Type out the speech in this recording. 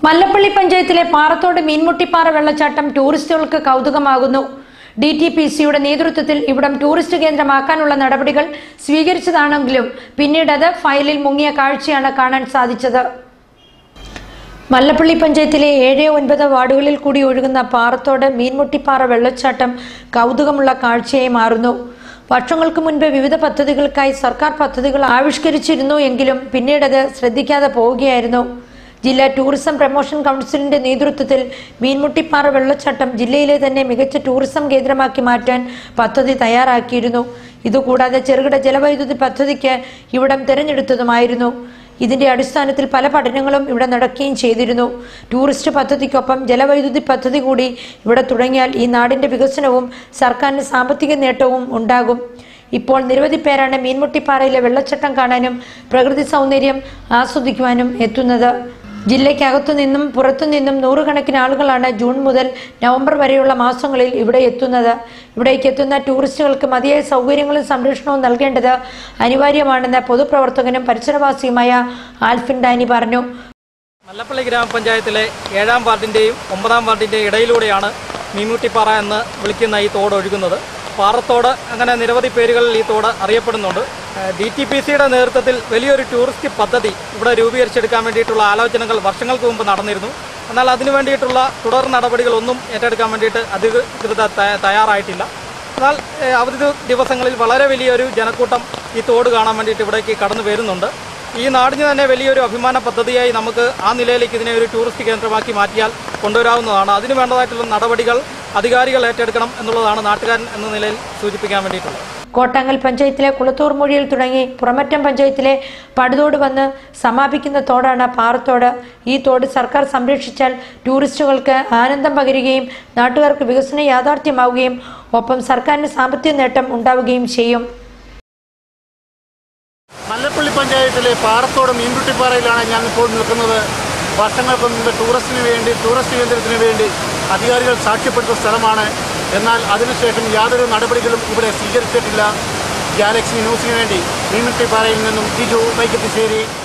മല്ലപ്പള്ളി പഞ്ചായത്തിലെ പാറത്തോട് മീൻമുട്ടിപ്പാറ വെള്ളച്ചാട്ടം ടൂറിസ്റ്റുകൾക്ക് കൗതുകമാകുന്നു ഡി ടി പി സിയുടെ നേതൃത്വത്തിൽ ഇവിടം ടൂറിസ്റ്റ് കേന്ദ്രമാക്കാനുള്ള നടപടികൾ സ്വീകരിച്ചതാണെങ്കിലും പിന്നീട് അത് ഫയലിൽ മുങ്ങിയ കാഴ്ചയാണ് കാണാൻ സാധിച്ചത് മല്ലപ്പള്ളി പഞ്ചായത്തിലെ ഏഴ് ഒൻപത് വാർഡുകളിൽ കൂടി ഒഴുകുന്ന പാറത്തോട് മീൻമുട്ടിപ്പാറ വെള്ളച്ചാട്ടം കൗതുകമുള്ള കാഴ്ചയായി മാറുന്നു വർഷങ്ങൾക്ക് മുൻപ് വിവിധ പദ്ധതികൾക്കായി സർക്കാർ പദ്ധതികൾ ആവിഷ്കരിച്ചിരുന്നു എങ്കിലും പിന്നീടത് ശ്രദ്ധിക്കാതെ പോവുകയായിരുന്നു ജില്ലാ ടൂറിസം പ്രൊമോഷൻ കൗൺസിലിന്റെ നേതൃത്വത്തിൽ മീൻമുട്ടിപ്പാറ വെള്ളച്ചാട്ടം ജില്ലയിലെ തന്നെ മികച്ച ടൂറിസം കേന്ദ്രമാക്കി മാറ്റാൻ പദ്ധതി തയ്യാറാക്കിയിരുന്നു ഇതുകൂടാതെ ചെറുകിട ജലവൈദ്യുതി പദ്ധതിക്ക് ഇവിടം തിരഞ്ഞെടുത്തതുമായിരുന്നു ഇതിന്റെ അടിസ്ഥാനത്തിൽ പല പഠനങ്ങളും ഇവിടെ നടക്കുകയും ചെയ്തിരുന്നു ടൂറിസ്റ്റ് പദ്ധതിക്കൊപ്പം ജലവൈദ്യുതി പദ്ധതി കൂടി ഇവിടെ തുടങ്ങിയാൽ ഈ നാടിന്റെ വികസനവും സർക്കാരിന് സാമ്പത്തിക നേട്ടവും ഉണ്ടാകും ഇപ്പോൾ നിരവധി പേരാണ് മീൻമുട്ടിപ്പാറയിലെ വെള്ളച്ചാട്ടം കാണാനും പ്രകൃതി സൗന്ദര്യം ആസ്വദിക്കുവാനും എത്തുന്നത് ജില്ലയ്ക്കകത്തു നിന്നും പുറത്തു നിന്നും നൂറുകണക്കിന് ആളുകളാണ് ജൂൺ മുതൽ നവംബർ വരെയുള്ള മാസങ്ങളിൽ ഇവിടെ എത്തുന്നത് ഇവിടേക്ക് എത്തുന്ന ടൂറിസ്റ്റുകൾക്ക് മതിയായ സൗകര്യങ്ങളും സംരക്ഷണവും നൽകേണ്ടത് അനിവാര്യമാണെന്ന് പൊതുപ്രവർത്തകനും പരിസരവാസിയുമായ ആൽഫിൻ ഡാനി പറഞ്ഞു മല്ലപ്പള്ളി ഗ്രാമപഞ്ചായത്തിലെ ഏഴാം വാർഡിൻ്റെയും ഒമ്പതാം വാർഡിൻ്റെയും ഇടയിലൂടെയാണ് മീൻമുട്ടിപ്പാറ എന്ന് വിളിക്കുന്ന ഈ തോട് ഒഴുകുന്നത് പാറത്തോട് അങ്ങനെ നിരവധി പേരുകളിൽ ഈ തോട് അറിയപ്പെടുന്നുണ്ട് ഡി ടി പി സിയുടെ നേതൃത്വത്തിൽ വലിയൊരു ടൂറിസ്റ്റ് പദ്ധതി ഇവിടെ രൂപീകരിച്ചെടുക്കാൻ വേണ്ടിയിട്ടുള്ള ആലോചനകൾ വർഷങ്ങൾക്ക് മുമ്പ് നടന്നിരുന്നു എന്നാൽ അതിനു വേണ്ടിയിട്ടുള്ള തുടർ നടപടികളൊന്നും ഏറ്റെടുക്കാൻ വേണ്ടിയിട്ട് അധികൃതർ ത- തയ്യാറായിട്ടില്ല എന്നാൽ ഏഹ്, അവധി ദിവ- ദിവസങ്ങളിൽ വളരെ വലിയൊരു ജനക്കൂട്ടം ഈ തോട് കാണാൻ വേണ്ടിയിട്ട് ഇവിടേക്ക് കടന്നു വരുന്നുണ്ട് ഈ നാടിന് തന്നെ വലിയൊരു അഭിമാന പദ്ധതിയായി നമുക്ക് ആ നിലയിലേക്ക് ഇതിനെ ഒരു ടൂറിസ്റ്റ് കേന്ദ്രമാക്കി മാറ്റിയാൽ കൊണ്ടുവരാവുന്നതാണ് അതിന് വേണ്ടതായിട്ടുള്ള നടപടികൾ അധികാരികൾ ഏറ്റെടുക്കണം എന്നുള്ളതാണ് നാട്ടുകാരൻ എന്ന നിലയിൽ സൂചിപ്പിക്കാൻ വേണ്ടിയിട്ടുള്ളത് കോട്ടാങ്ങൽ പഞ്ചായത്തിലെ കുളത്തൂർ മൊഴിയിൽ തുടങ്ങി പുറമറ്റം പഞ്ചായത്തിലെ പടുതോട് വന്ന് സമാപിക്കുന്ന തോടാണ് പാറത്തോട് ഈ തോട് സർക്കാർ സംരക്ഷിച്ചാൽ ടൂറിസ്റ്റുകൾക്ക് ആനന്ദം പകരുകയും നാട്ടുകാർക്ക് വികസനം യാഥാർത്ഥ്യമാവുകയും ഒപ്പം സർക്കാരിന് സാമ്പത്തിക നേട്ടം ഉണ്ടാവുകയും ചെയ്യും മല്ലപ്പള്ളി പഞ്ചായത്തിലെ പാറത്തോട് മീൻകുട്ടിപ്പാറയിലാണ് ഞാൻ ഇപ്പോൾ നിൽക്കുന്നത് വർഷങ്ങൾക്ക് മുമ്പ് ടൂറിസ്റ്റിന് വേണ്ടി ടൂറിസ്റ്റ് കേന്ദ്രത്തിന് വേണ്ടി അധികാരികൾ സാക്ഷ്യപ്പെടുത്ത സ്ഥലമാണ് എന്നാൽ അതിനുശേഷം യാതൊരു നടപടികളും ഇവിടെ സ്വീകരിച്ചിട്ടില്ല ഗാലക്സി ന്യൂസിന് വേണ്ടി മീൻകുട്ടിപ്പാറയിൽ നിന്നും ജിജു വൈക്കത്തിശ്ശേരി